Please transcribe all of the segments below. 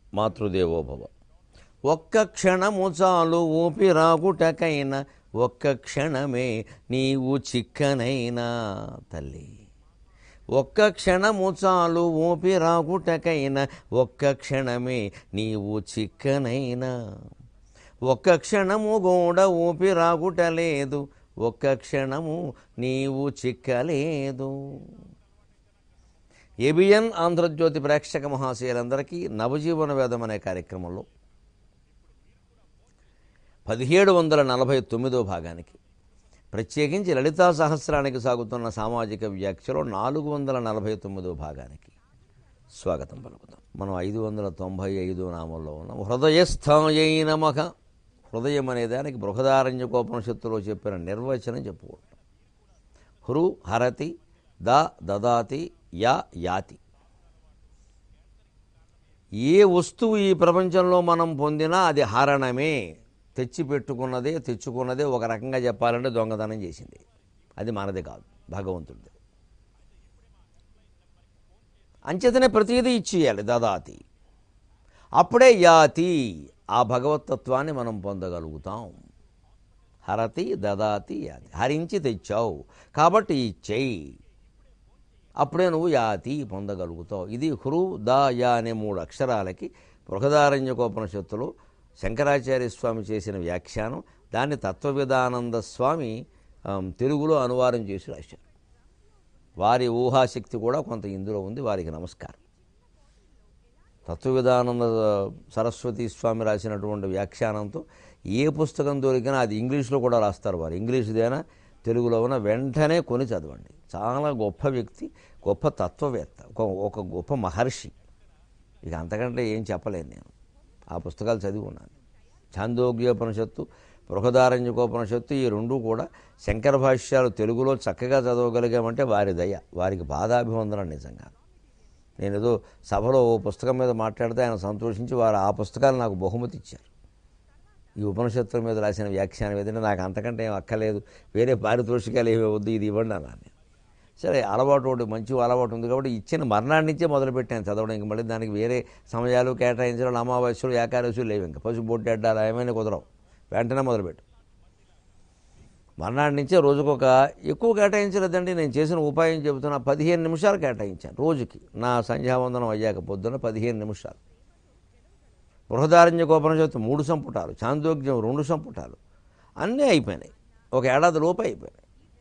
మాతృదేవోభవ ఒక్క క్షణము చాలు ఊపిరాగుటకైన ఒక్క క్షణమే నీవు చిక్కనైనా తల్లి ఒక్క క్షణము చాలు ఊపిరాగుటకైన ఒక్క క్షణమే నీవు చిక్కనైనా ఒక్క క్షణము కూడా ఊపిరాగుటలేదు ఒక్క క్షణము నీవు చిక్కలేదు ఏబిఎన్ ఆంధ్రజ్యోతి ప్రేక్షక మహాశయులందరికీ నవజీవన వేదం అనే కార్యక్రమంలో పదిహేడు వందల నలభై తొమ్మిదో భాగానికి ప్రత్యేకించి లలితా సహస్రానికి సాగుతున్న సామాజిక వ్యాఖ్యలో నాలుగు వందల నలభై తొమ్మిదో భాగానికి స్వాగతం పలుకుతాం మనం ఐదు వందల తొంభై ఐదో నామంలో ఉన్నాం హృదయస్థాయై నమః హృదయం అనే దానికి బృహదారణ్యకోపనిషత్తులో చెప్పిన నిర్వచనం చెప్పుకుంటాం హృ హరతి ద దదాతి యా యాతి ఏ వస్తువు ఈ ప్రపంచంలో మనం పొందినా అది హరణమే తెచ్చి పెట్టుకున్నదే తెచ్చుకున్నదే ఒక రకంగా చెప్పాలంటే దొంగతనం చేసింది అది మనది కాదు భగవంతుడిది అంచేతనే ప్రతిదీ ఇచ్చేయాలి దదాతి అప్పుడే యాతి ఆ భగవతత్వాన్ని మనం పొందగలుగుతాం హరతి దదాతి యాతి హరించి తెచ్చావు కాబట్టి ఇచ్చేయి అప్పుడే నువ్వు యాతి పొందగలుగుతావు ఇది హృ దా యా అనే మూడు అక్షరాలకి బృహదారణ్యకోపనిషత్తులో శంకరాచార్య స్వామి చేసిన వ్యాఖ్యానం దాన్ని తత్వవిధానంద స్వామి ఆమ్, తెలుగులో అనువాదం చేసి రాశారు వారి ఊహాశక్తి కూడా కొంత ఇందులో ఉంది వారికి నమస్కారం తత్వవిధానంద సరస్వతి స్వామి రాసినటువంటి వ్యాఖ్యానంతో ఏ పుస్తకం దొరికినా అది ఇంగ్లీష్లో కూడా రాస్తారు వారు ఇంగ్లీష్దేనా తెలుగులో ఉన్న వెంటనే కొని చదవండి చాలా గొప్ప వ్యక్తి గొప్ప తత్వవేత్త ఒక ఒక గొప్ప మహర్షి ఇక అంతకంటే ఏం చెప్పలేను నేను ఆ పుస్తకాలు చదివి ఉన్నాను ఛాందోగ్యోపనిషత్తు బృహదారణ్యకోపనిషత్తు ఈ రెండు కూడా శంకర భాష్యాలు తెలుగులో చక్కగా చదవగలిగామంటే వారి దయ వారికి బాధాభివందనం నిజంగా నేను ఏదో సభలో ఓ పుస్తకం మీద మాట్లాడితే ఆయన సంతోషించి వారు ఆ పుస్తకాలు నాకు బహుమతి ఇచ్చారు ఈ ఉపనిషత్తుల మీద రాసిన వ్యాఖ్యానం ఏదంటే నాకు అంతకంటే ఏం అక్కర్లేదు వేరే పారితోషికాలు ఏమి వద్దు ఇది ఇవ్వండి అన్నాను నేను సరే అలవాటు ఒకటి మంచి అలవాటు ఉంది కాబట్టి ఇచ్చిన మర్నాటి నుంచే మొదలుపెట్టాను చదవడం ఇంక మళ్ళీ దానికి వేరే సమయాలు కేటాయించడం అమావాస్యలు ఏకాదశులు లేవు ఇంకా పసుపు బొట్టెడ్డాలు ఏమైనా కుదరవు వెంటనే మొదలుపెట్టు మర్నాటి నుంచే రోజుకొక ఎక్కువ కేటాయించలేదండి నేను చేసిన ఉపాయం చెబుతున్నా పదిహేను నిమిషాలు కేటాయించాను రోజుకి నా సంధ్యావందనం అయ్యాక పొద్దున పదిహేను నిమిషాలు బృహదారణ్యకోపనిషత్తు మూడు సంపుటాలు చాందోగ్యం రెండు సంపుటాలు అన్నీ అయిపోయినాయి ఒక ఏడాది లోపు అయిపోయినాయి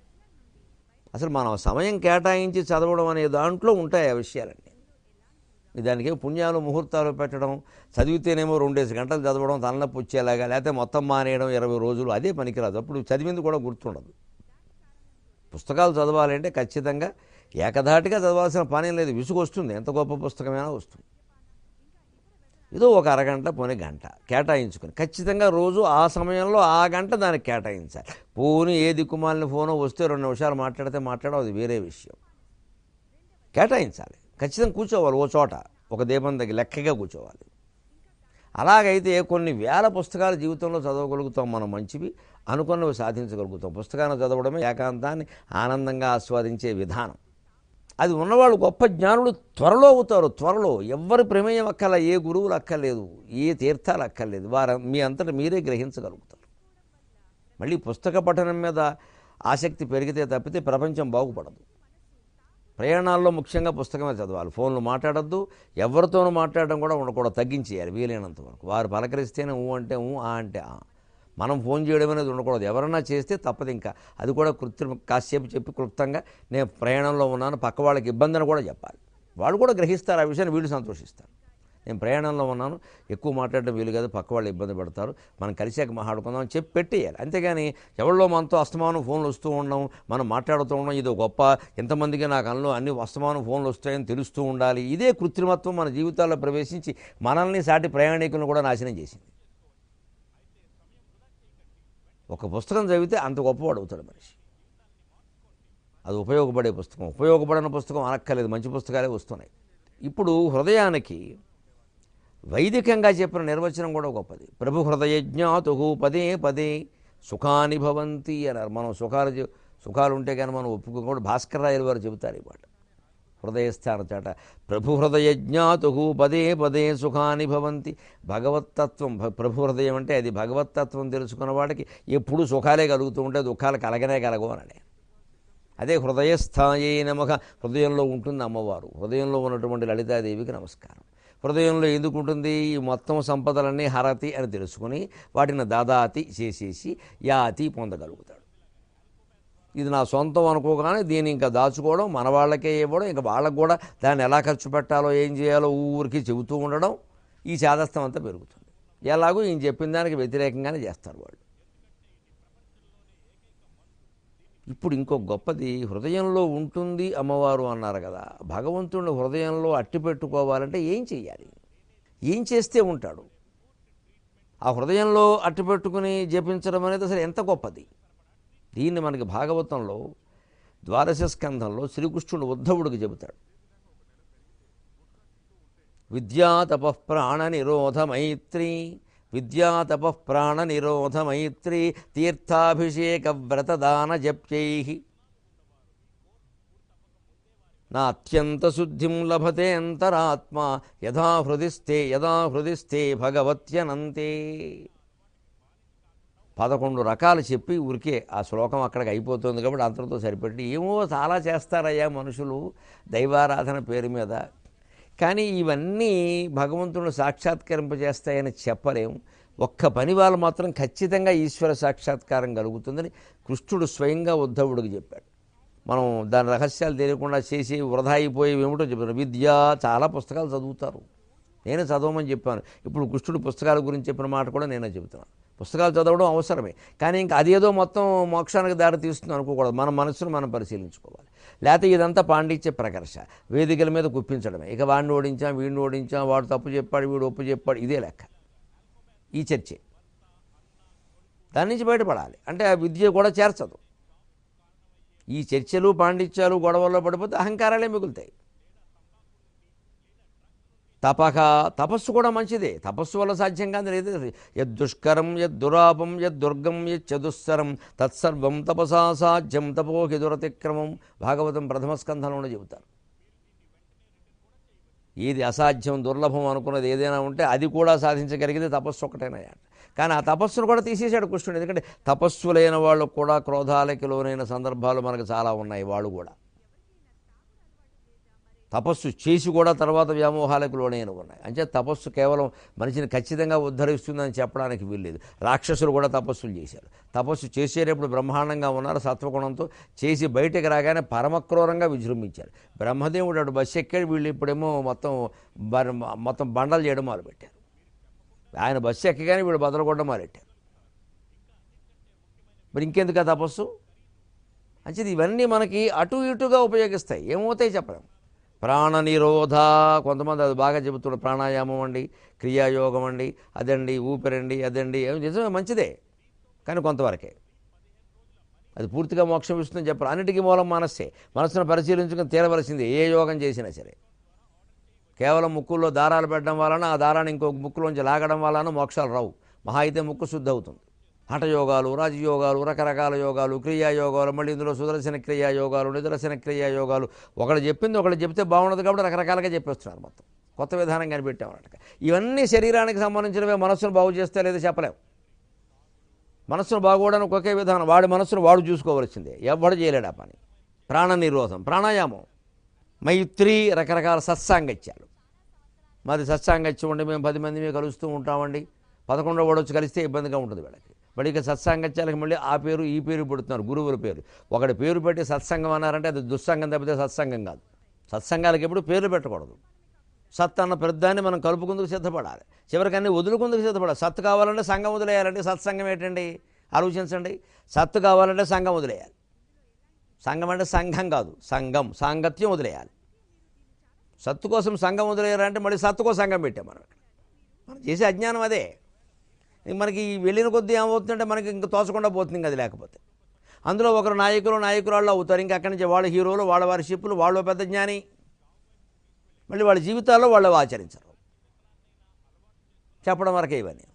అసలు మనం సమయం కేటాయించి చదవడం అనే దాంట్లో ఉంటాయి ఆ విషయాలన్నీ దానికి పుణ్యాలు ముహూర్తాలు పెట్టడం చదివితేనేమో రెండేసి గంటలు చదవడం తలనొప్పి వచ్చేలాగా లేకపోతే మొత్తం మానేయడం ఇరవై రోజులు అదే పనికిరాదు అప్పుడు చదివింది కూడా గుర్తుండదు పుస్తకాలు చదవాలంటే ఖచ్చితంగా ఏకధాటిగా చదవాల్సిన పని లేదు విసుగు వస్తుంది ఎంత గొప్ప పుస్తకమైనా వస్తుంది ఏదో ఒక అరగంట పోనీ గంట కేటాయించుకుని ఖచ్చితంగా రోజు ఆ సమయంలో ఆ గంట దానికి కేటాయించాలి పోనీ ఏ దిక్కుమాలిన ఫోనో వస్తే రెండు నిమిషాలు మాట్లాడితే మాట్లాడడం అది వేరే విషయం కేటాయించాలి ఖచ్చితంగా కూర్చోవాలి ఓ చోట ఒక దీపం దగ్గర లెక్కగా కూర్చోవాలి అలాగైతే కొన్ని వేల పుస్తకాలు జీవితంలో చదవగలుగుతాం మనం మంచివి అనుకున్నవి సాధించగలుగుతాం పుస్తకాన్ని చదవడమే ఏకాంతాన్ని ఆనందంగా ఆస్వాదించే విధానం అది ఉన్నవాళ్ళు గొప్ప జ్ఞానులు త్వరలో అవుతారు త్వరలో ఎవ్వరి ప్రమేయం అక్కల ఏ గురువులు అక్కర్లేదు ఏ తీర్థాలు అక్కర్లేదు వారు మీ అంతటా మీరే గ్రహించగలుగుతారు మళ్ళీ పుస్తక పఠనం మీద ఆసక్తి పెరిగితే తప్పితే ప్రపంచం బాగుపడదు ప్రయాణాల్లో ముఖ్యంగా పుస్తకమే చదవాలి ఫోన్లు మాట్లాడద్దు ఎవరితోనూ మాట్లాడడం కూడా ఉండకూడదు తగ్గించేయాలి వీలైనంత వరకు వారు పలకరిస్తేనే ఊ అంటే ఊ ఆ అంటే ఆ మనం ఫోన్ చేయడం అనేది ఉండకూడదు ఎవరన్నా చేస్తే తప్పదు ఇంకా అది కూడా కృత్రిమ కాసేపు చెప్పి క్లుప్తంగా నేను ప్రయాణంలో ఉన్నాను పక్క వాళ్ళకి ఇబ్బందిని కూడా చెప్పాలి వాళ్ళు కూడా గ్రహిస్తారు ఆ విషయాన్ని వీళ్ళు సంతోషిస్తారు నేను ప్రయాణంలో ఉన్నాను ఎక్కువ మాట్లాడడం వీలు కాదు పక్క వాళ్ళు ఇబ్బంది పడతారు మనం కలిసాక మాట్లాడుకుందాం అని చెప్పి పెట్టేయాలి అంతేగాని ఎవరిలో మనతో అస్తమానం ఫోన్లు వస్తూ ఉండడం మనం మాట్లాడుతూ ఉండడం ఇది గొప్ప ఎంతమందికి నాకు అందులో అన్ని అస్తమానం ఫోన్లు వస్తాయని తెలుస్తూ ఉండాలి ఇదే కృత్రిమత్వం మన జీవితాల్లో ప్రవేశించి మనల్ని సాటి ప్రయాణికులను కూడా నాశనం చేసింది ఒక పుస్తకం చదివితే అంత గొప్పవాడు అవుతాడు మనిషి అది ఉపయోగపడే పుస్తకం ఉపయోగపడిన పుస్తకం అనక్కర్లేదు మంచి పుస్తకాలే వస్తున్నాయి ఇప్పుడు హృదయానికి వైదికంగా చెప్పిన నిర్వచనం కూడా గొప్పది ప్రభు హృదయజ్ఞాతు పదే పదే సుఖాని భవంతి అన్నారు మనం సుఖాలు చె- సుఖాలు ఉంటే కానీ మనం ఒప్పుకోకూడదు భాస్కర్ రాయలు వారు చెబుతారు ఈ మాట హృదయస్థాన చాట ప్రభు హృదయ జ్ఞాతు పదే పదే సుఖాని భవంతి భగవత్తత్వం భ- ప్రభు హృదయం అంటే అది భగవత్తత్వం తెలుసుకున్న వాడికి ఎప్పుడూ సుఖాలే కలుగుతూ ఉంటే దుఃఖాలు కలగనే కలగవు అని అదే హృదయస్థాయి నమక హృదయంలో ఉంటుంది అమ్మవారు హృదయంలో ఉన్నటువంటి లలితాదేవికి నమస్కారం హృదయంలో ఎందుకు ఉంటుంది ఈ మొత్తం సంపదలన్నీ హరతి అని తెలుసుకుని వాటిని దాదాతి చేసేసి యాతి పొందగలుగుతాడు ఇది నా సొంతం అనుకోగానే దీన్ని ఇంకా దాచుకోవడం మన వాళ్ళకే ఇవ్వడం ఇంకా వాళ్ళకు కూడా దాన్ని ఎలా ఖర్చు పెట్టాలో ఏం చేయాలో ఊరికి చెబుతూ ఉండడం ఈ చాదస్తం అంతా పెరుగుతుంది ఎలాగో ఈయన చెప్పిన దానికి వ్యతిరేకంగానే చేస్తారు వాళ్ళు ఇప్పుడు ఇంకో గొప్పది హృదయంలో ఉంటుంది అమ్మవారు అన్నారు కదా భగవంతుడిని హృదయంలో అట్టి పెట్టుకోవాలంటే ఏం చెయ్యాలి ఏం చేస్తే ఉంటాడు ఆ హృదయంలో అట్టి పెట్టుకుని జపించడం అనేది అసలు ఎంత గొప్పది దీన్ని మనకి భాగవతంలో ద్వాదశ స్కంధంలో శ్రీకృష్ణుడు ఉద్ధవుడికి చెబుతాడు విద్యా తప ప్రాణ నిరోధ మైత్రి విద్యా తప ప్రాణ నిరోధ మైత్రి తీర్థాభిషేక వ్రతదాన జప్యై నా అత్యంత శుద్ధిం లభతే అంతరాత్మ యథా హృదిస్థే యథా హృదిస్థే భగవత్యనంతే పదకొండు రకాలు చెప్పి ఊరికే ఆ శ్లోకం అక్కడికి అయిపోతుంది కాబట్టి అంతటితో సరిపెట్టి ఏమో చాలా చేస్తారయ్యా మనుషులు దైవారాధన పేరు మీద కానీ ఇవన్నీ భగవంతుని సాక్షాత్కరింపజేస్తాయని చెప్పలేం ఒక్క పని వాళ్ళు మాత్రం ఖచ్చితంగా ఈశ్వర సాక్షాత్కారం కలుగుతుందని కృష్ణుడు స్వయంగా ఉద్ధవుడికి చెప్పాడు మనం దాని రహస్యాలు తెలియకుండా చేసి వృధా అయిపోయేవి ఏమిటో చెప్తాను విద్య చాలా పుస్తకాలు చదువుతారు నేను చదవమని చెప్పాను ఇప్పుడు కృష్ణుడు పుస్తకాల గురించి చెప్పిన మాట కూడా నేనే చెబుతున్నాను పుస్తకాలు చదవడం అవసరమే కానీ ఇంకా అదేదో మొత్తం మోక్షానికి దారి తీస్తుంది అనుకోకూడదు మన మనసును మనం పరిశీలించుకోవాలి లేకపోతే ఇదంతా పాండిత్య ప్రకర్ష వేదికల మీద కుప్పించడమే ఇక వాడిని ఓడించాం వీడిని ఓడించాం వాడు తప్పు చెప్పాడు వీడు ఒప్పు చెప్పాడు ఇదే లెక్క ఈ చర్చే దాని నుంచి బయటపడాలి అంటే ఆ విద్య కూడా చేర్చదు ఈ చర్చలు పాండిత్యాలు గొడవల్లో పడిపోతే అహంకారాలే మిగులుతాయి తపక తపస్సు కూడా మంచిదే తపస్సు వల్ల సాధ్యం కాదు లేదు యద్దుష్కరం యద్దురాపం యద్దుర్గం యచ్చదుస్సరం తత్సర్వం తపసా సాధ్యం తపోకి దురతిక్రమం భాగవతం ప్రథమ స్కంధంలోనే చెబుతారు ఏది అసాధ్యం దుర్లభం అనుకున్నది ఏదైనా ఉంటే అది కూడా సాధించగలిగితే తపస్సు ఒకటేనయ్యా కానీ ఆ తపస్సును కూడా తీసేశాడు కృష్ణుడు ఎందుకంటే తపస్సులైన వాళ్ళు కూడా క్రోధాలకి లోనైన సందర్భాలు మనకు చాలా ఉన్నాయి వాళ్ళు కూడా తపస్సు చేసి కూడా తర్వాత వ్యామోహాలకు లోనైన ఉన్నాయి అంటే తపస్సు కేవలం మనిషిని ఖచ్చితంగా ఉద్ధరిస్తుందని చెప్పడానికి వీల్లేదు రాక్షసులు కూడా తపస్సులు చేశారు తపస్సు చేసేటప్పుడు బ్రహ్మాండంగా ఉన్నారు సత్వగుణంతో చేసి బయటకు రాగానే పరమక్రూరంగా విజృంభించారు బ్రహ్మదేవుడు అటు బస్సు ఎక్కాడు వీళ్ళు ఇప్పుడేమో మొత్తం బ- మొత్తం బండలు చేయడం మొదలుపెట్టారు ఆయన బస్సు ఎక్కగానే వీళ్ళు బదలగొట్టడం మొదలెట్టారు మరి ఇంకెందుకు ఆ తపస్సు అంచేది ఇవన్నీ మనకి అటు ఇటుగా ఉపయోగిస్తాయి ఏమవుతాయి చెప్పలేం ప్రాణ నిరోధ కొంతమంది అది బాగా చెబుతున్నారు ప్రాణాయామం అండి క్రియాయోగం అండి అదండి ఊపిరండి అదండి ఏం నిజమే మంచిదే కానీ కొంతవరకే అది పూర్తిగా మోక్షం ఇస్తుందని చెప్పారు అన్నిటికీ మూలం మనస్సే మనస్సును పరిశీలించుకుని తీరవలసింది ఏ యోగం చేసినా సరే కేవలం ముక్కుల్లో దారాలు పెట్టడం వలన ఆ దారాన్ని ఇంకొక ముక్కులోంచి లాగడం వలన మోక్షాలు రావు మహా అయితే ముక్కు శుద్ధి అవుతుంది హఠయోగాలు రాజయోగాలు రకరకాల యోగాలు క్రియా యోగాలు మళ్ళీ ఇందులో సుదర్శన క్రియా యోగాలు నిదర్శన క్రియా యోగాలు ఒకళ్ళు చెప్పింది ఒకళ్ళు చెప్తే బాగుండదు కాబట్టి రకరకాలుగా చెప్పేస్తున్నారు మొత్తం కొత్త విధానం కనిపెట్టామన్నమాట ఇవన్నీ శరీరానికి సంబంధించినవే మనస్సును బాగు చేస్తే లేదో చెప్పలేం మనస్సును బాగోవడానికి ఒకే విధానం వాడి మనస్సును వాడు చూసుకోవలసిందే ఎవడు చేయలేడు ఆ పని ప్రాణ నిరోధం ప్రాణాయామం మైత్రి రకరకాల సత్సాంగత్యాలు మాది సత్సాంగత్యం ఉండి మేము పది మంది మేము కలుస్తూ ఉంటామండి పదకొండో వాడు వచ్చి కలిస్తే ఇబ్బందిగా ఉంటుంది వీళ్ళకి మళ్ళీ ఇక సత్సాంగత్యాలకు మళ్ళీ ఆ పేరు ఈ పేరు పెడుతున్నారు గురువుల పేరు ఒకటి పేరు పెట్టి సత్సంగం అన్నారంటే అది దుస్సంగం తప్పితే సత్సంగం కాదు సత్సంగాలకు ఎప్పుడు పేర్లు పెట్టకూడదు సత్ అన్న పెద్దాన్ని మనం కలుపుకుందుకు సిద్ధపడాలి చివరికి అన్ని వదులుకుందుకు సిద్ధపడాలి సత్తు కావాలంటే సంఘం వదిలేయాలంటే సత్సంగం ఏంటండి ఆలోచించండి సత్తు కావాలంటే సంఘం వదిలేయాలి సంఘం అంటే సంఘం కాదు సంఘం సాంగత్యం వదిలేయాలి సత్తు కోసం సంఘం వదిలేయాలంటే మళ్ళీ సత్తుకో సంఘం పెట్టాం మనం ఇక్కడ మనం చేసే అజ్ఞానం అదే ఇంక మనకి ఈ వెళ్ళిన కొద్దీ ఏమవుతుందంటే మనకి ఇంకా తోచకుండా పోతుంది ఇంకా అది లేకపోతే అందులో ఒకరు నాయకులు నాయకురాళ్ళు అవుతారు ఇంకా అక్కడి నుంచి వాళ్ళ హీరోలు వాళ్ళ వారి షిప్పులు వాళ్ళు పెద్ద జ్ఞాని మళ్ళీ వాళ్ళ జీవితాల్లో వాళ్ళు ఆచరించరు చెప్పడం వరకే ఇవన్నీ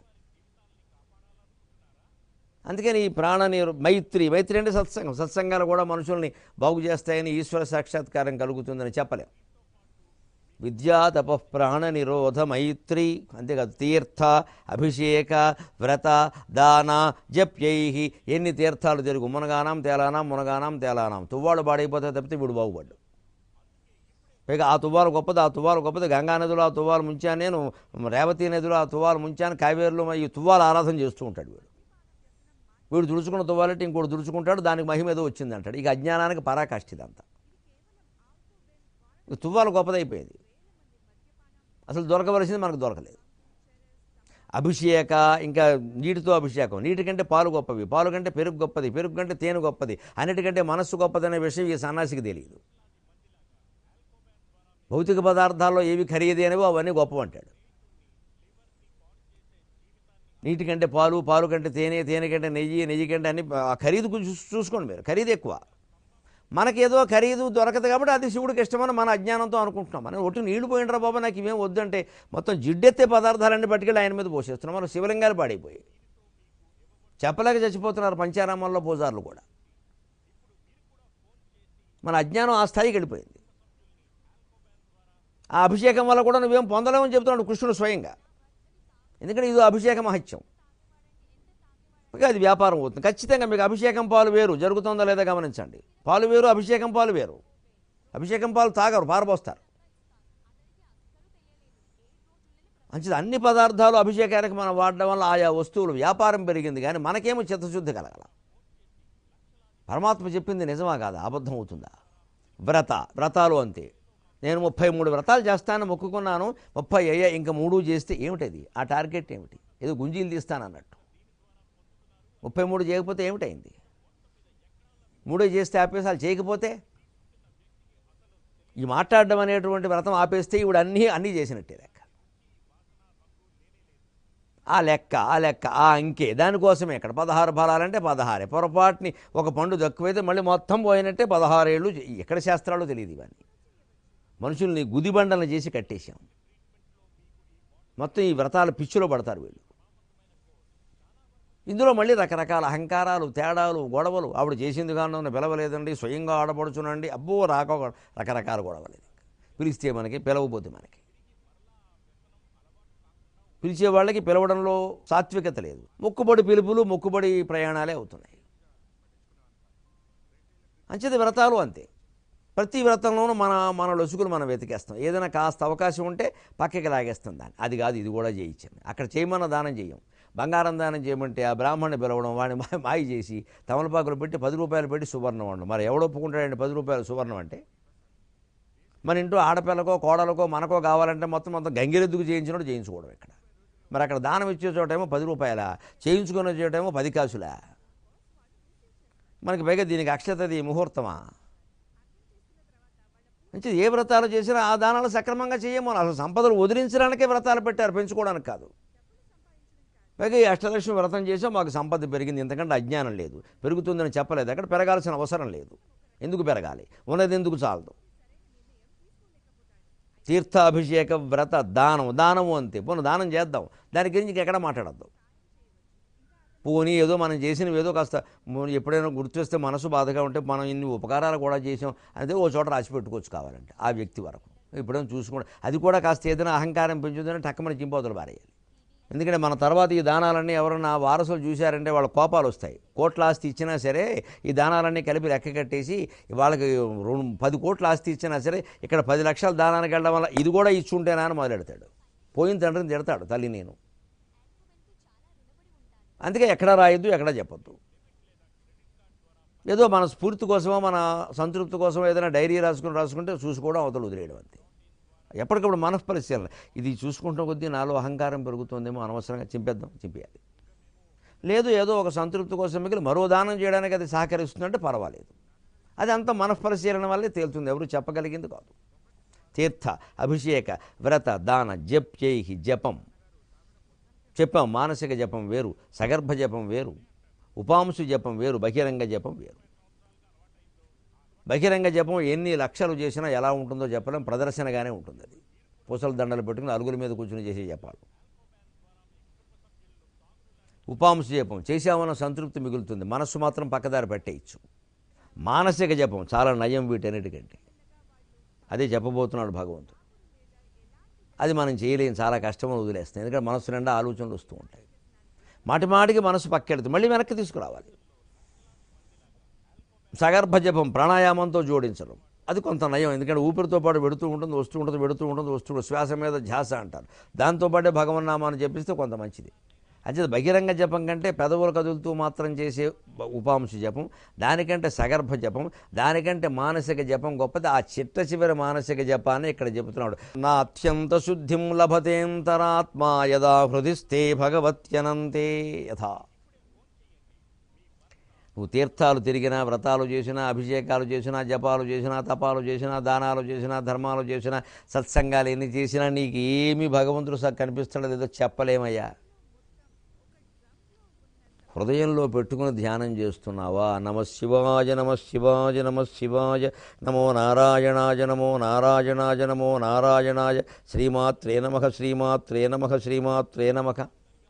అందుకని ఈ ప్రాణ నీరు మైత్రి మైత్రి అంటే సత్సంగం సత్సంగాలు కూడా మనుషుల్ని బాగు చేస్తాయని ఈశ్వర సాక్షాత్కారం కలుగుతుందని చెప్పలేం విద్యా తప ప్రాణ నిరోధ మైత్రి అంతేకాదు తీర్థ అభిషేక వ్రత దాన జప్యై ఎన్ని తీర్థాలు తిరుగు మునగానాం తేలానాం మునగానాం తేలానాం తువ్వాడు పాడైపోతే తప్పితే వీడు బాగుపడ్డు పైగా ఆ తువ్వాలు గొప్పది ఆ తువ్వాలు గొప్పది గంగా నదిలో ఆ తువ్వాలు ముంచాను నేను రేవతి నదిలో ఆ తువ్వాలు ముంచాను కావేరులో ఈ తువ్వాలు ఆరాధన చేస్తూ ఉంటాడు వీడు వీడు దుడుచుకున్న తువ్వాలంటే ఇంకోటి దుడుచుకుంటాడు దానికి మహిమ ఏదో వచ్చింది అంటాడు ఇక అజ్ఞానానికి పరాకాష్ఠ ఇదంతా ఇక తువ్వాలు గొప్పదైపోయేది అసలు దొరకవలసింది మనకు దొరకలేదు అభిషేక ఇంకా నీటితో అభిషేకం నీటి కంటే పాలు గొప్పవి పాలు కంటే పెరుగు గొప్పది పెరుగు కంటే తేనె గొప్పది అన్నిటికంటే మనస్సు గొప్పదనే విషయం ఈ సన్నాసికి తెలియదు భౌతిక పదార్థాల్లో ఏవి ఖరీదైనవో అవన్నీ గొప్పవి అంటాడు నీటి కంటే పాలు పాలు కంటే తేనె తేనె కంటే నెయ్యి నెయ్యి కంటే అన్ని ఆ ఖరీదు కొంచెం చూ- చూసుకోండి మీరు ఖరీదు ఎక్కువ మనకేదో ఖరీదు దొరకదు కాబట్టి అది శివుడికి ఇష్టమని మన అజ్ఞానంతో అనుకుంటున్నాం మనం ఒట్టి నీళ్లు పోయినరా బాబా నాకు ఇవేం వద్దంటే మొత్తం జిడ్డెత్తే పదార్థాలన్నీ పట్టుకెళ్ళి ఆయన మీద పోసేస్తున్నాం మనం శివలింగాలు పాడైపోయి చెప్పలేక చచ్చిపోతున్నారు పంచారామాల్లో పూజారులు కూడా మన అజ్ఞానం ఆ స్థాయికి వెళ్ళిపోయింది ఆ అభిషేకం వల్ల కూడా నువ్వేం పొందలేమని చెప్తున్నాడు కృష్ణుడు స్వయంగా ఎందుకంటే ఇది అభిషేక మహత్యం ఇక అది వ్యాపారం అవుతుంది ఖచ్చితంగా మీకు అభిషేకం పాలు వేరు జరుగుతుందో లేదో గమనించండి పాలు వేరు అభిషేకం పాలు వేరు అభిషేకం పాలు తాగరు పారబోస్తారు మంచిది అన్ని పదార్థాలు అభిషేకానికి మనం వాడడం వల్ల ఆయా వస్తువులు వ్యాపారం పెరిగింది కానీ మనకేమో చిత్తశుద్ధి కలగల పరమాత్మ చెప్పింది నిజమా కాదా అబద్ధం అవుతుందా వ్రత వ్రతాలు అంతే నేను ముప్పై మూడు వ్రతాలు చేస్తాను మొక్కుకున్నాను ముప్పై అయ్యా ఇంకా మూడు చేస్తే ఏమిటది ఆ టార్గెట్ ఏమిటి ఏదో గుంజీలు తీస్తానన్నట్టు ముప్పై మూడు చేయకపోతే ఏమిటైంది మూడో చేస్తే ఆపేసి వాళ్ళు చేయకపోతే ఈ మాట్లాడడం అనేటువంటి వ్రతం ఆపేస్తే ఇవిడు అన్నీ అన్నీ చేసినట్టే లెక్క ఆ లెక్క ఆ లెక్క ఆ అంకే దానికోసమే ఇక్కడ పదహారు ఫలాలంటే పదహారే పొరపాటుని ఒక పండు తక్కువైతే మళ్ళీ మొత్తం పోయినట్టే పదహారేళ్ళు ఎక్కడ శాస్త్రాలు తెలియదు ఇవన్నీ మనుషుల్ని గుదిబండలను చేసి కట్టేశాం మొత్తం ఈ వ్రతాలు పిచ్చిలో పడతారు వీళ్ళు ఇందులో మళ్ళీ రకరకాల అహంకారాలు తేడాలు గొడవలు ఆవిడ చేసింది కానీ పిలవలేదండి స్వయంగా ఆడపడుచునండి అబ్బో రాక రకరకాల గొడవలేదు పిలిస్తే మనకి పిలవబోతే మనకి పిలిచే వాళ్ళకి పిలవడంలో సాత్వికత లేదు మొక్కుబడి పిలుపులు మొక్కుబడి ప్రయాణాలే అవుతున్నాయి అంచేది వ్రతాలు అంతే ప్రతి వ్రతంలోనూ మన మన లొసుగులు మనం వెతికేస్తాం ఏదైనా కాస్త అవకాశం ఉంటే పక్కకి లాగేస్తాం దాన్ని అది కాదు ఇది కూడా చేయించాను అక్కడ చేయమన్న దానం చేయం బంగారం దానం చేయమంటే ఆ బ్రాహ్మణ్ణి పిలవడం వాడిని మా మాయ చేసి తమలపాకులు పెట్టి పది రూపాయలు పెట్టి సువర్ణం వండు మరి ఎవడు ఒప్పుకుంటాడండి పది రూపాయలు సువర్ణం అంటే మన ఇంట్లో ఆడపిల్లకో కోడలకో మనకో కావాలంటే మొత్తం మొత్తం గంగిరెద్దుకు చేయించినట్టు చేయించుకోవడం ఇక్కడ మరి అక్కడ దానం ఇచ్చే చోటేమో పది రూపాయల చేయించుకునే చోటేమో పది కాసులా మనకి పైగా దీనికి అక్షతది ముహూర్తమా మంచిది ఏ వ్రతాలు చేసినా ఆ దానాలు సక్రమంగా చేయము అసలు సంపదలు వదిలించడానికే వ్రతాలు పెట్టారు పెంచుకోవడానికి కాదు పైగా ఈ అష్టలక్ష్మి వ్రతం చేసాం మాకు సంపద పెరిగింది ఇంతకంటే అజ్ఞానం లేదు పెరుగుతుందని చెప్పలేదు అక్కడ పెరగాల్సిన అవసరం లేదు ఎందుకు పెరగాలి ఉన్నది ఎందుకు చాలదు తీర్థాభిషేక వ్రత దానం దానము అంతే పోను దానం చేద్దాం దాని గురించి ఎక్కడ మాట్లాడద్దు పోనీ ఏదో మనం చేసినవి ఏదో కాస్త ము- ఎప్పుడైనా గుర్తొస్తే మనసు బాధగా ఉంటే మనం ఇన్ని ఉపకారాలు కూడా చేసాం అదే ఓ చోట రాసి పెట్టుకోవచ్చు కావాలంటే ఆ వ్యక్తి వరకు ఎప్పుడైనా చూసుకోండి అది కూడా కాస్త ఏదైనా అహంకారం పెంచుతుందని టక్కమని చింపోతలు పారేయాలి ఎందుకంటే మన తర్వాత ఈ దానాలన్నీ ఎవరన్నా వారసులు చూశారంటే వాళ్ళ కోపాలు వస్తాయి కోట్ల ఆస్తి ఇచ్చినా సరే ఈ దానాలన్నీ కలిపి లెక్క కట్టేసి వాళ్ళకి రెండు పది కోట్ల ఆస్తి ఇచ్చినా సరే ఇక్కడ పది లక్షల దానానికి వెళ్ళడం వల్ల ఇది కూడా ఇచ్చుంటేనా అని మొదలెడతాడు పోయిన తండ్రిని తిడతాడు తల్లి నేను అందుకే ఎక్కడ రాయొద్దు ఎక్కడ చెప్పొద్దు ఏదో మన స్ఫూర్తి కోసమో మన సంతృప్తి కోసమో ఏదైనా డైరీ రాసుకుని రాసుకుంటే చూసుకోవడం అవతల వదిలేయడం అంతే ఎప్పటికప్పుడు మనఃపరిశీలన ఇది చూసుకుంటున్న కొద్దీ నాలో అహంకారం పెరుగుతుందేమో అనవసరంగా చింపేద్దాం చింపేయాలి లేదు ఏదో ఒక సంతృప్తి కోసం మిగిలి మరో దానం చేయడానికి అది సహకరిస్తుందంటే పర్వాలేదు అది అంత మనఃపరిశీలన వల్లే తేలుతుంది ఎవరు చెప్పగలిగింది కాదు తీర్థ అభిషేక వ్రత దాన జప్ చేయి జపం చెప్పాం మానసిక జపం వేరు సగర్భ జపం వేరు ఉపాంశు జపం వేరు బహిరంగ జపం వేరు బహిరంగ జపం ఎన్ని లక్షలు చేసినా ఎలా ఉంటుందో చెప్పలేం ప్రదర్శనగానే ఉంటుంది అది పూసల దండలు పెట్టుకుని అరుగుల మీద కూర్చుని చేసే జపాలు ఉపాంశ జపం చేశామన్న సంతృప్తి మిగులుతుంది మనస్సు మాత్రం పక్కదారి పెట్టేయచ్చు మానసిక జపం చాలా నయం వీటన్నిటికంటే అదే చెప్పబోతున్నాడు భగవంతుడు అది మనం చేయలేం చాలా కష్టమని వదిలేస్తాం ఎందుకంటే మనసు నిండా ఆలోచనలు వస్తూ ఉంటాయి మాటి మాటికి మనసు పక్కెడుతుంది మళ్ళీ వెనక్కి తీసుకురావాలి సగర్భ జపం ప్రాణాయామంతో జోడించడం అది కొంత నయం ఎందుకంటే ఊపిరితో పాటు పెడుతూ ఉంటుంది వస్తూ ఉంటుంది పెడుతూ ఉంటుంది వస్తూ ఉంటుంది శ్వాస మీద ధ్యాస అంటారు దాంతోపాటే భగవన్నామాన్ని జపిస్తే కొంత మంచిది అంచేది బహిరంగ జపం కంటే పెదవులు కదులుతూ మాత్రం చేసే ఉపాంశ జపం దానికంటే సగర్భ జపం దానికంటే మానసిక జపం గొప్పది ఆ చిట్ట చివరి మానసిక జపాన్ని ఇక్కడ చెబుతున్నాడు నా అత్యంత శుద్ధిం లభతేంతరాత్మా యదా హృదిస్తే భగవత్యనంతే యథా నువ్వు తీర్థాలు తిరిగినా వ్రతాలు చేసినా అభిషేకాలు చేసినా జపాలు చేసినా తపాలు చేసినా దానాలు చేసినా ధర్మాలు చేసినా సత్సంగాలు ఎన్ని చేసినా నీకు ఏమీ భగవంతుడు స కనిపిస్తాడో లేదో చెప్పలేమయ్యా హృదయంలో పెట్టుకుని ధ్యానం చేస్తున్నావా నమ శివాయ నమ శివాయ నమ శివాయ నమో నారాయణాయ నమో నారాయణాయ నమో నారాయణాయ శ్రీమాత్రే నమః శ్రీమాత్రే నమః శ్రీమాత్రే నమః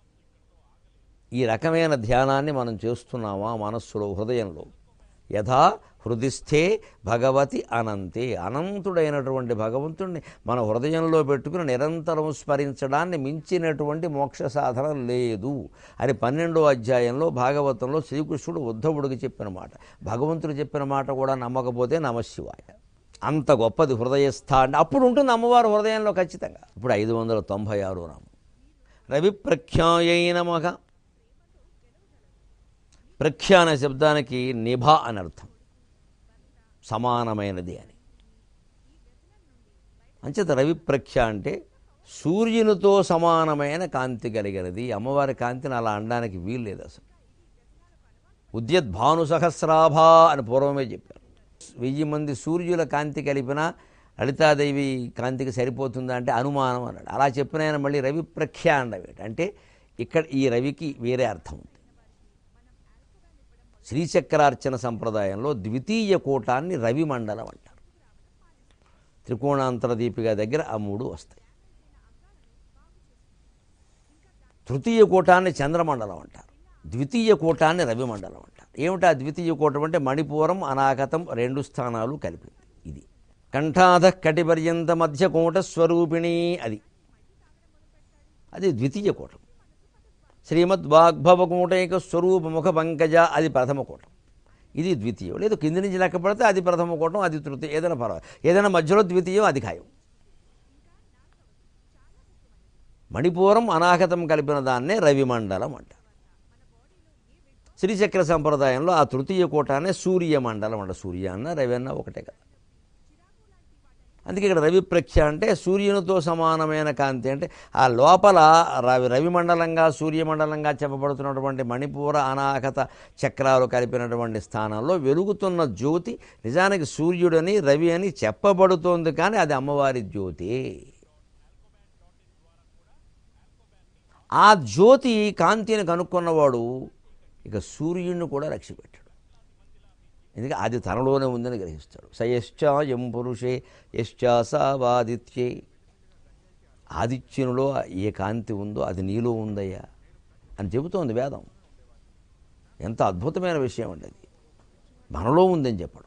ఈ రకమైన ధ్యానాన్ని మనం చేస్తున్నామా మనస్సులో హృదయంలో యథా హృదిస్థే భగవతి అనంతే అనంతుడైనటువంటి భగవంతుడిని మన హృదయంలో పెట్టుకుని నిరంతరం స్మరించడాన్ని మించినటువంటి మోక్ష సాధన లేదు అని పన్నెండో అధ్యాయంలో భాగవతంలో శ్రీకృష్ణుడు ఉద్ధవుడికి చెప్పిన మాట భగవంతుడు చెప్పిన మాట కూడా నమ్మకపోతే నమశివాయ అంత గొప్పది హృదయస్థ అంటే అప్పుడు ఉంటుంది అమ్మవారు హృదయంలో ఖచ్చితంగా ఇప్పుడు ఐదు వందల తొంభై ఆరు నామం రవి ప్రఖ్యాయై నమః ప్రఖ్య అనే శబ్దానికి నిభ అని అర్థం సమానమైనది అని అంచేత రవి ప్రఖ్య అంటే సూర్యునితో సమానమైన కాంతి కలిగినది అమ్మవారి కాంతిని అలా అనడానికి వీలు లేదు అసలు ఉద్యద్భాను సహస్రాభ అని పూర్వమే చెప్పారు వెయ్యి మంది సూర్యుల కాంతి కలిపినా లలితాదేవి కాంతికి సరిపోతుందా అంటే అనుమానం అన్నాడు అలా చెప్పిన ఆయన మళ్ళీ రవి ప్రఖ్య అండవేట అంటే ఇక్కడ ఈ రవికి వేరే అర్థం ఉంది శ్రీచక్రార్చన సంప్రదాయంలో ద్వితీయ కూటాన్ని రవి మండలం అంటారు త్రికోణాంతర దీపిక దగ్గర ఆ మూడు వస్తాయి తృతీయ కూటాన్ని చంద్రమండలం అంటారు ద్వితీయ కూటాన్ని రవిమండలం అంటారు ఏమిటా ద్వితీయ కూటం అంటే మణిపూరం అనాగతం రెండు స్థానాలు కలిపింది ఇది కంఠాధ కటిపర్యంత మధ్య కూట స్వరూపిణి అది అది ద్వితీయ కూటం శ్రీమద్ వాగ్భవకూటైక స్వరూప ముఖ పంకజ అది ప్రథమ కూటం ఇది ద్వితీయం లేదు కింది నుంచి లెక్క పడితే అది ప్రథమ కూటం అది తృతీయం ఏదైనా పర్వాలేదు ఏదైనా మధ్యలో ద్వితీయం అది ఖాయం మణిపూరం అనాహతం కలిపిన దాన్నే రవిమండలం అంటారు శ్రీచక్ర సంప్రదాయంలో ఆ తృతీయ కూటాన్ని సూర్యమండలం అంట సూర్య అన్న రవి అన్న ఒకటే కదా అందుకే ఇక్కడ రవి ప్రఖ్య అంటే సూర్యునితో సమానమైన కాంతి అంటే ఆ లోపల రవి రవిమండలంగా సూర్యమండలంగా చెప్పబడుతున్నటువంటి మణిపూర అనాహత చక్రాలు కలిపినటువంటి స్థానంలో వెలుగుతున్న జ్యోతి నిజానికి సూర్యుడని రవి అని చెప్పబడుతోంది కానీ అది అమ్మవారి జ్యోతి ఆ జ్యోతి కాంతిని కనుక్కున్నవాడు ఇక సూర్యుడిని కూడా రక్షపెట్టాడు ఎందుకంటే అది తనలోనే ఉందని గ్రహిస్తాడు సయశ్చా ఎం పురుషే యశ్చా సావాదిత్యే ఆదిత్యునిలో ఏ కాంతి ఉందో అది నీలో ఉందయ్యా అని చెబుతోంది వేదం ఎంత అద్భుతమైన విషయం అండి అది మనలో ఉందని చెప్పడం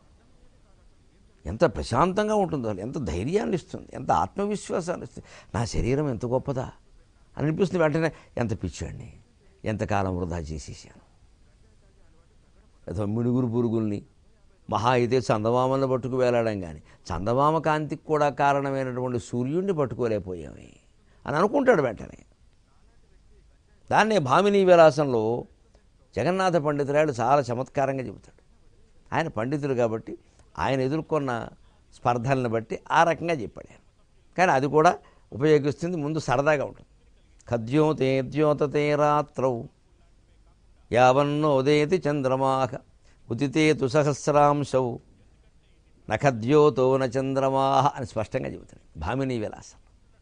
ఎంత ప్రశాంతంగా ఉంటుందో అసలు ఎంత ధైర్యాన్ని ఇస్తుంది ఎంత ఆత్మవిశ్వాసాన్ని ఇస్తుంది నా శరీరం ఎంత గొప్పదా అని అనిపిస్తుంది వెంటనే ఎంత పిచ్చాడిని ఎంతకాలం వృధా చేసేసాను ఏదో మిడుగురు పురుగుల్ని మహా అయితే చందమామలను పట్టుకు వేలాడం కానీ చందమామ కాంతికి కూడా కారణమైనటువంటి సూర్యుడిని పట్టుకోలేకపోయామే అని అనుకుంటాడు వెంటనే దాన్నే భామిని విలాసంలో జగన్నాథ పండితురాడు చాలా చమత్కారంగా చెబుతాడు ఆయన పండితుడు కాబట్టి ఆయన ఎదుర్కొన్న స్పర్ధలను బట్టి ఆ రకంగా చెప్పాడు ఆయన కానీ అది కూడా ఉపయోగిస్తుంది ముందు సరదాగా ఉంటుంది ఖద్యోతే ద్యోతతే రాత్రౌ యావన్నోదేతి చంద్రమాహ ఉదితే తు సహస్రాంశౌ నఖద్యోతో న చంద్రమాహ అని స్పష్టంగా చెబుతాడు భామిని విలాసం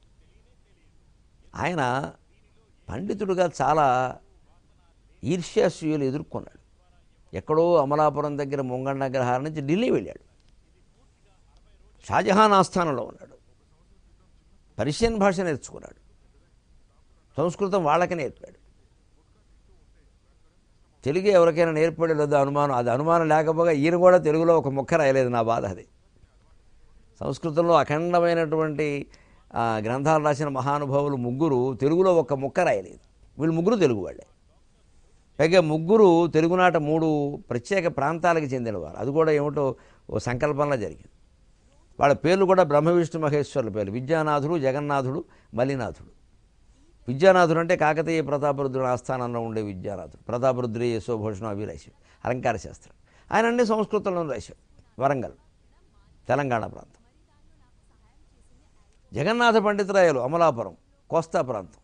ఆయన పండితుడుగా చాలా ఈర్ష్యాసూయులు ఎదుర్కొన్నాడు ఎక్కడో అమలాపురం దగ్గర ముంగండ గ్రహాల నుంచి ఢిల్లీ వెళ్ళాడు షాజహాన్ ఆస్థానంలో ఉన్నాడు పర్షియన్ భాష నేర్చుకున్నాడు సంస్కృతం వాళ్ళకి నేర్పాడు తెలుగు ఎవరికైనా నేర్పడే లేదో అనుమానం అది అనుమానం లేకపోగా ఈయన కూడా తెలుగులో ఒక ముక్క రాయలేదు నా బాధ అది సంస్కృతంలో అఖండమైనటువంటి ఆ, గ్రంథాలు రాసిన మహానుభావులు ముగ్గురు తెలుగులో ఒక్క ముక్క రాయలేదు వీళ్ళు ముగ్గురు తెలుగు వాళ్ళే పైగా ముగ్గురు తెలుగునాట మూడు ప్రత్యేక ప్రాంతాలకు చెందినవారు అది కూడా ఏమిటో ఓ సంకల్పంలో జరిగింది వాళ్ళ పేర్లు కూడా బ్రహ్మ విష్ణు మహేశ్వరుల పేర్లు విద్యానాథుడు జగన్నాథుడు మలినాథుడు విద్యానాథుడు అంటే కాకతీయ ప్రతాపరుద్రుడు ఆస్థానంలో ఉండే విద్యానాథుడు ప్రతాపరుద్రి యశోభూషణం అవి రాశాడు అలంకార శాస్త్రం ఆయన అన్ని సంస్కృతంలో రాశాడు వరంగల్ తెలంగాణ ప్రాంతం జగన్నాథ పండితురాయలు అమలాపురం కోస్తా ప్రాంతం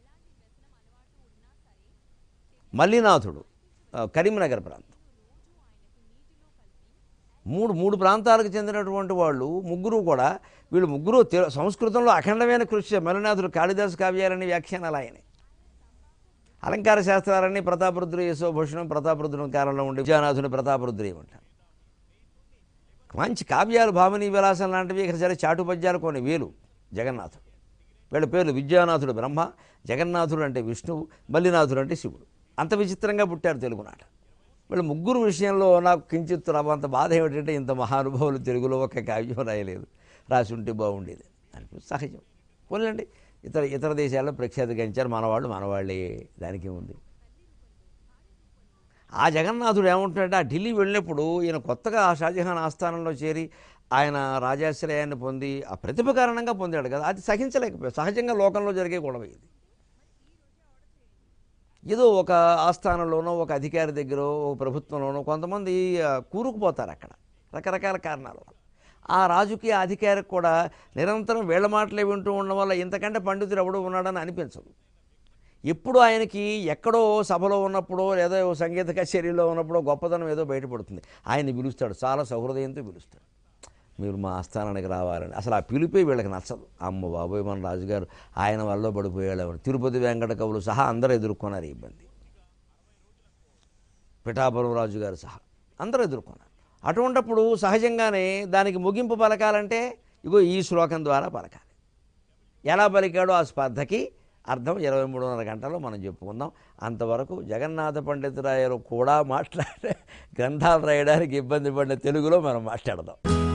మల్లినాథుడు ఆ, కరీంనగర్ ప్రాంతం మూడు మూడు ప్రాంతాలకు చెందినటువంటి వాళ్ళు ముగ్గురు కూడా వీళ్ళు ముగ్గురు తె- సంస్కృతంలో అఖండమైన కృషి చేశారు. మల్లినాథుడు కాళిదాసు కావ్యాలని వ్యాఖ్యానాలు ఆయనే అలంకార శాస్త్రాలన్నీ ప్రతాపరుద్రు యశోభూషణం ప్రతాపరుద్రుని కాలంలో ఉండే విజయనాథుని ప్రతాపరుద్రు ఏమంటారు మంచి కావ్యాలు భామనీ విలాసం లాంటివి ఇక్కడ సరే చాటు పద్యాలు కొన్ని వేలు జగన్నాథుడు వీళ్ళ పేర్లు విద్యానాథుడు బ్రహ్మ జగన్నాథుడు అంటే విష్ణువు మల్లినాథుడు అంటే శివుడు అంత విచిత్రంగా పుట్టారు తెలుగునాట వీళ్ళ ముగ్గురు విషయంలో నాకు కించిత్ అంత బాధ ఏమిటంటే ఇంత మహానుభావులు తెలుగులో ఒక కావ్యం రాయలేదు రాసి ఉంటే బాగుండేది అనిపి సహజం పోలేండి ఇతర ఇతర దేశాల్లో ప్రఖ్యాతి గంచారు మనవాళ్ళు మనవాళ్ళే దానికి ఉంది ఆ జగన్నాథుడు ఏమంటున్నాడంటే ఆ ఢిల్లీ వెళ్ళినప్పుడు ఈయన కొత్తగా ఆ షాజహాన్ ఆస్థానంలో చేరి ఆయన రాజాశ్రయాన్ని పొంది ఆ ప్రతిభ కారణంగా పొందాడు కదా అది సహించలేకపోయాడు సహజంగా లోకంలో జరిగే గొడవ ఇది ఏదో ఒక ఆస్థానంలోనో ఒక అధికారి దగ్గర ఒక ప్రభుత్వంలోనో కొంతమంది ఆ, కూరుకుపోతారు అక్కడ రకరకాల కారణాల వల్ల ఆ రాజుకి ఆ అధికారికి కూడా నిరంతరం వీళ్ళ మాటలే వింటూ ఉండడం వల్ల ఇంతకంటే పండితుడు ఎవడు ఉన్నాడని అనిపించదు ఎప్పుడు ఆయనకి ఎక్కడో సభలో ఉన్నప్పుడో లేదా ఓ సంగీత కచేరీలో ఉన్నప్పుడో గొప్పతనం ఏదో బయటపడుతుంది ఆయన్ని పిలుస్తాడు చాలా సహృదయంతో పిలుస్తాడు మీరు మా ఆస్థానానికి రావాలని అసలు ఆ పిలిపే వీళ్ళకి నచ్చదు అమ్మ బాబోయ్ మన రాజుగారు ఆయన వల్ల పడిపోయాడు తిరుపతి వెంకట కవులు సహా అందరూ ఎదుర్కొన్నారు ఈ ఇబ్బంది పిఠాపురం రాజుగారు సహా అందరూ ఎదుర్కొన్నారు అటువంటప్పుడు సహజంగానే దానికి ముగింపు పలకాలంటే ఇగో ఈ శ్లోకం ద్వారా పలకాలి ఎలా పలికాడో ఆ స్పర్ధకి అర్థం ఇరవై మూడున్నర గంటల్లో మనం చెప్పుకుందాం అంతవరకు జగన్నాథ పండితురాయలు కూడా మాట్లాడే గ్రంథాలు రాయడానికి ఇబ్బంది పడిన తెలుగులో మనం మాట్లాడదాం